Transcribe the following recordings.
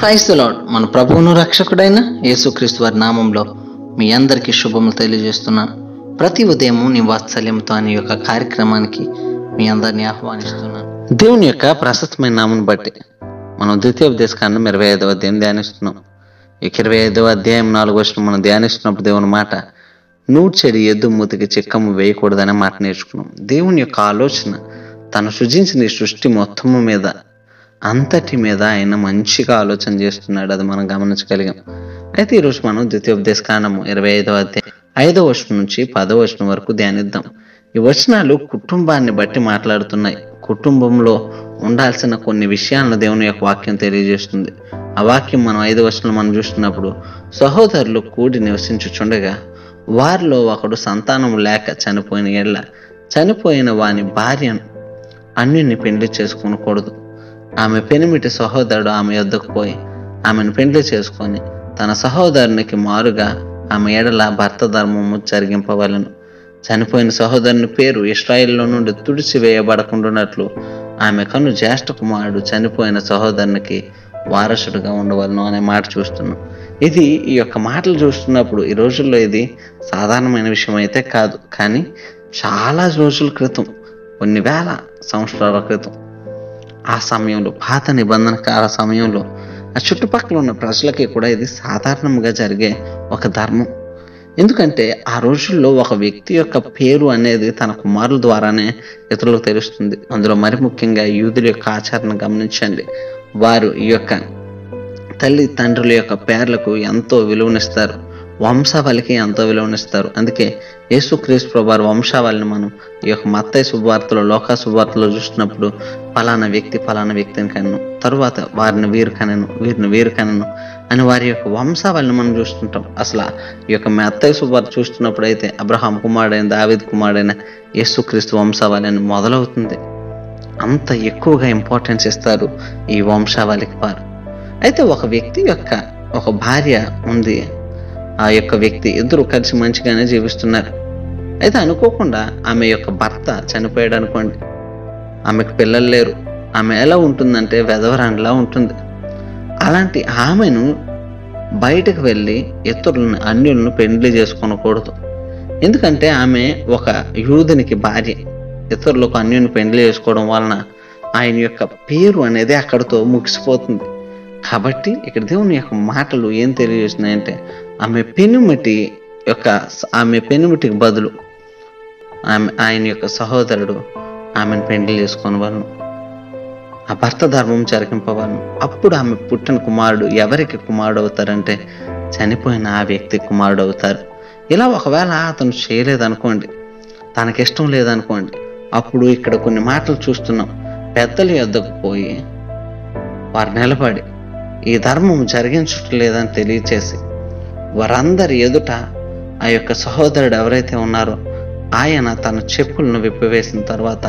price lord మన ప్రభువును రక్షకుడైన యేసుక్రీస్తు వారి నామంలో మీ అందరికీ శుభములు తెలియజేస్తున్నాను ప్రతి ఉదయం నీ వాత్సల్యంతో అనే యొక్క కార్యక్రమానికి మీ అందరినీ ఆహ్వానిస్తున్నాను దేవుని యొక్క ప్రశస్తమైన నామం బట్టి మనం ద్వితీయోపదేశకాండం ఇరవై ఐదవ అధ్యాయం ధ్యానిస్తున్నాం ఈ ఇరవై ఐదవ అధ్యాయం నాలుగు వచ్చిన మనం ధ్యానిస్తున్నప్పుడు దేవుని మాట నువ్వు చెడి ఎద్దు మూతికి చిక్కము వేయకూడదనే మాట నేర్చుకున్నాం దేవుని యొక్క ఆలోచన తను సృజించిన ఈ సృష్టి మొత్తము మీద అంతటి మీద ఆయన మంచిగా ఆలోచన చేస్తున్నాడు అది మనం గమనించగలిగాం అయితే ఈరోజు మనం ద్వితీయోపదేశ కాండము ఇరవై ఐదవ అధ్యాయం ఐదవ వచనం నుంచి పదవ వచనం వరకు ధ్యానిద్దాం ఈ వచనాలు కుటుంబాన్ని బట్టి మాట్లాడుతున్నాయి కుటుంబంలో ఉండాల్సిన కొన్ని విషయాలను దేవుని యొక్క వాక్యం తెలియజేస్తుంది ఆ వాక్యం మనం ఐదు వచనం మనం చూస్తున్నప్పుడు సహోదరులు కూడి నివసించుచుండగా వారిలో ఒకడు సంతానం లేక చనిపోయిన ఎడ్ల చనిపోయిన వాని భార్యను అన్యుని పెండ్లి చేసుకొనకూడదు ఆమె పెనిమిటి సహోదరుడు ఆమె యొద్దకు పోయి ఆమెను పెండ్లి చేసుకొని తన సహోదరునికి మారుగా ఆమె ఎడల భర్త ధర్మము జరిగింపవలను చనిపోయిన సహోదరుని పేరు ఇస్రాయిల్లో నుండి తుడిచివేయబడకుండానట్లు ఆమె కను జ్యేష్ఠ కుమారుడు చనిపోయిన సహోదరునికి వారసుడుగా ఉండవలను అనే మాట చూస్తున్నాం ఇది ఈ యొక్క మాటలు చూస్తున్నప్పుడు ఈ రోజుల్లో ఇది సాధారణమైన విషయం అయితే కాదు కానీ చాలా రోజుల క్రితం కొన్ని వేల సంవత్సరాల క్రితం ఆ సమయంలో పాత నిబంధన కాల సమయంలో ఆ చుట్టుపక్కల ఉన్న ప్రజలకి కూడా ఇది సాధారణంగా జరిగే ఒక ధర్మం ఎందుకంటే ఆ రోజుల్లో ఒక వ్యక్తి యొక్క పేరు అనేది తన కుమారుల ద్వారానే ఇతరులకు తెలుస్తుంది అందులో మరి ముఖ్యంగా యూదుల యొక్క ఆచరణ గమనించండి వారు ఈ యొక్క తల్లి తండ్రుల యొక్క పేర్లకు ఎంతో విలువనిస్తారు వంశావళికి ఎంతో విలువనిస్తారు అందుకే యేసుక్రీస్తు ప్రభు వంశావళిని మనం ఈ యొక్క మత్తయ్య శుభవార్తలో లోకా శుభవార్తలో చూసినప్పుడు ఫలానా వ్యక్తి ఫలానా వ్యక్తిని కనను తరువాత వారిని వీరు కనను వీరిని వీరు కనను అని వారి యొక్క వంశావళిని మనం చూస్తుంటాం అసలు ఈ యొక్క మత్తయ్య శుభవార్త చూస్తున్నప్పుడు అయితే అబ్రహాం కుమారుడైన దావిద్ కుమారుడైన యేసుక్రీస్తు వంశావళి అని మొదలవుతుంది అంత ఎక్కువగా ఇంపార్టెన్స్ ఇస్తారు ఈ వంశావళికి వారు అయితే ఒక వ్యక్తి యొక్క ఒక భార్య ఉంది ఆ యొక్క వ్యక్తి ఇద్దరు కలిసి మంచిగానే జీవిస్తున్నారు అయితే అనుకోకుండా ఆమె యొక్క భర్త చనిపోయాడు అనుకోండి ఆమెకు పిల్లలు లేరు ఆమె ఎలా ఉంటుందంటే వెధవరాండ్లా ఉంటుంది అలాంటి ఆమెను బయటకు వెళ్ళి ఇతరులను అన్యులను పెండ్లి చేసుకోనకూడదు ఎందుకంటే ఆమె ఒక యూదునికి భార్య ఇతరులకు అన్యుని పెండ్లి చేసుకోవడం వలన ఆయన యొక్క పేరు అనేది అక్కడితో ముగిసిపోతుంది కాబట్టి ఇక్కడ దేవుని యొక్క మాటలు ఏం తెలియజేస్తున్నాయంటే ఆమె పెనుమిటి యొక్క ఆమె పెనుమిటికి బదులు ఆమె ఆయన యొక్క సహోదరుడు ఆమెను పెండ్లి చేసుకొని వాళ్ళను ఆ భర్త ధర్మం జరిగింపవాలను అప్పుడు ఆమె పుట్టిన కుమారుడు ఎవరికి కుమారుడు అవుతారంటే చనిపోయిన ఆ వ్యక్తి కుమారుడు అవుతారు ఇలా ఒకవేళ అతను చేయలేదనుకోండి తనకిష్టం లేదనుకోండి అప్పుడు ఇక్కడ కొన్ని మాటలు చూస్తున్నాం పెద్దల యొద్దకు పోయి వారు నిలబడి ఈ ధర్మం జరిగించటం లేదని తెలియచేసి వారందరి ఎదుట ఆ యొక్క సహోదరుడు ఎవరైతే ఉన్నారో ఆయన తన చెప్పులను విప్పివేసిన తర్వాత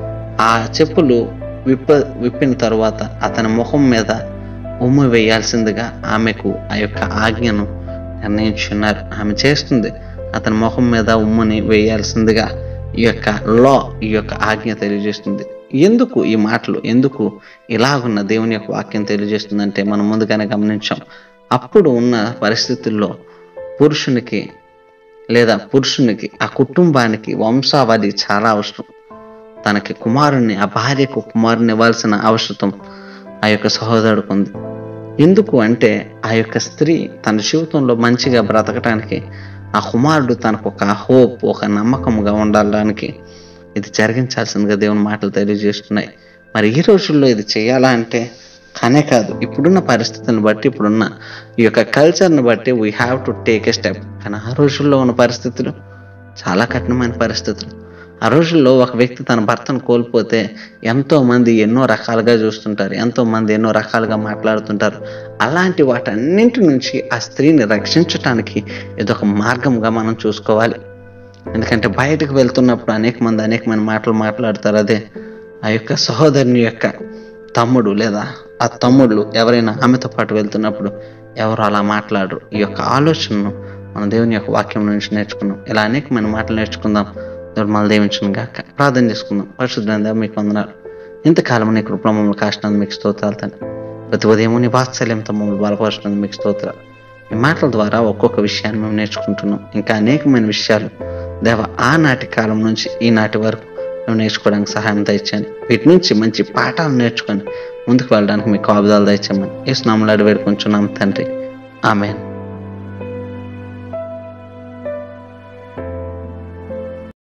ఆ చెప్పులు విప్ప విప్పిన తర్వాత అతని ముఖం మీద ఉమ్ము వేయాల్సిందిగా ఆమెకు ఆ యొక్క ఆజ్ఞను నిర్ణయించున్నారు ఆమె చేస్తుంది అతని ముఖం మీద ఉమ్ముని వేయాల్సిందిగా ఈ యొక్క లా ఈ యొక్క ఆజ్ఞ తెలియజేస్తుంది ఎందుకు ఈ మాటలు ఎందుకు ఇలాగున్న దేవుని యొక్క వాక్యం తెలియజేస్తుందంటే మనం ముందుగానే గమనించాం అప్పుడు ఉన్న పరిస్థితుల్లో పురుషునికి లేదా పురుషునికి ఆ కుటుంబానికి వంశావళి చాలా అవసరం తనకి కుమారుణ్ణి ఆ భార్యకు కుమారుని ఇవ్వాల్సిన అవసరం ఆ యొక్క సహోదరుడికి ఉంది ఎందుకు అంటే ఆ యొక్క స్త్రీ తన జీవితంలో మంచిగా బ్రతకటానికి ఆ కుమారుడు తనకు ఒక హోప్ ఒక నమ్మకంగా ఉండడానికి ఇది జరిగించాల్సిందిగా దేవుని మాటలు తెలియజేస్తున్నాయి మరి ఈ రోజుల్లో ఇది చేయాలా అంటే కానే కాదు ఇప్పుడున్న పరిస్థితులను బట్టి ఇప్పుడున్న ఈ యొక్క కల్చర్ని బట్టి we have to take a step కానీ ఆ రోజుల్లో ఉన్న పరిస్థితులు చాలా కఠినమైన పరిస్థితులు ఆ రోజుల్లో ఒక వ్యక్తి తన భర్తను కోల్పోతే ఎంతో మంది ఎన్నో రకాలుగా చూస్తుంటారు ఎంతో మంది ఎన్నో రకాలుగా మాట్లాడుతుంటారు అలాంటి వాటన్నింటి నుంచి ఆ స్త్రీని రక్షించటానికి ఇదొక మార్గంగా మనం చూసుకోవాలి ఎందుకంటే బయటకు వెళ్తున్నప్పుడు అనేక మంది అనేకమైన మాటలు మాట్లాడతారు అదే ఆ యొక్క సహోదరుని యొక్క తమ్ముడు లేదా ఆ తమ్ముళ్ళు ఎవరైనా ఆమెతో పాటు వెళ్తున్నప్పుడు ఎవరు అలా మాట్లాడరు ఈ యొక్క ఆలోచనను మనం దేవుని యొక్క వాక్యం నుంచి నేర్చుకున్నాం ఇలా అనేకమైన మాటలు నేర్చుకుందాం దేవుడు మళ్ళీ దీవించును గాక ప్రార్థన చేసుకుందాం పరిశుద్ధంగా మీకు వందనాలు ఇంతకాలం నీ కృపమమ్మల్ని కాష్టం మీకు స్తోత్రాలు తండ్రి ప్రతి ఉదయం నీ వాత్సల్యంతో మమ్మల్ని బలపరుచుతుంది మీకు స్తోత్ర మీ మాటల ద్వారా ఒక్కొక్క విషయాన్ని మేము నేర్చుకుంటున్నాం ఇంకా అనేకమైన విషయాలు దేవ ఆనాటి కాలం నుంచి ఈనాటి వరకు మేము నేర్చుకోవడానికి సహాయం దయచండి వీటి నుంచి మంచి పాఠాలు నేర్చుకొని ముందుకు వెళ్ళడానికి మీ కాపుదాలు దయచేయమని ఈ స్నామలాడి వేడుకుంటున్నాం తండ్రి ఆమెన్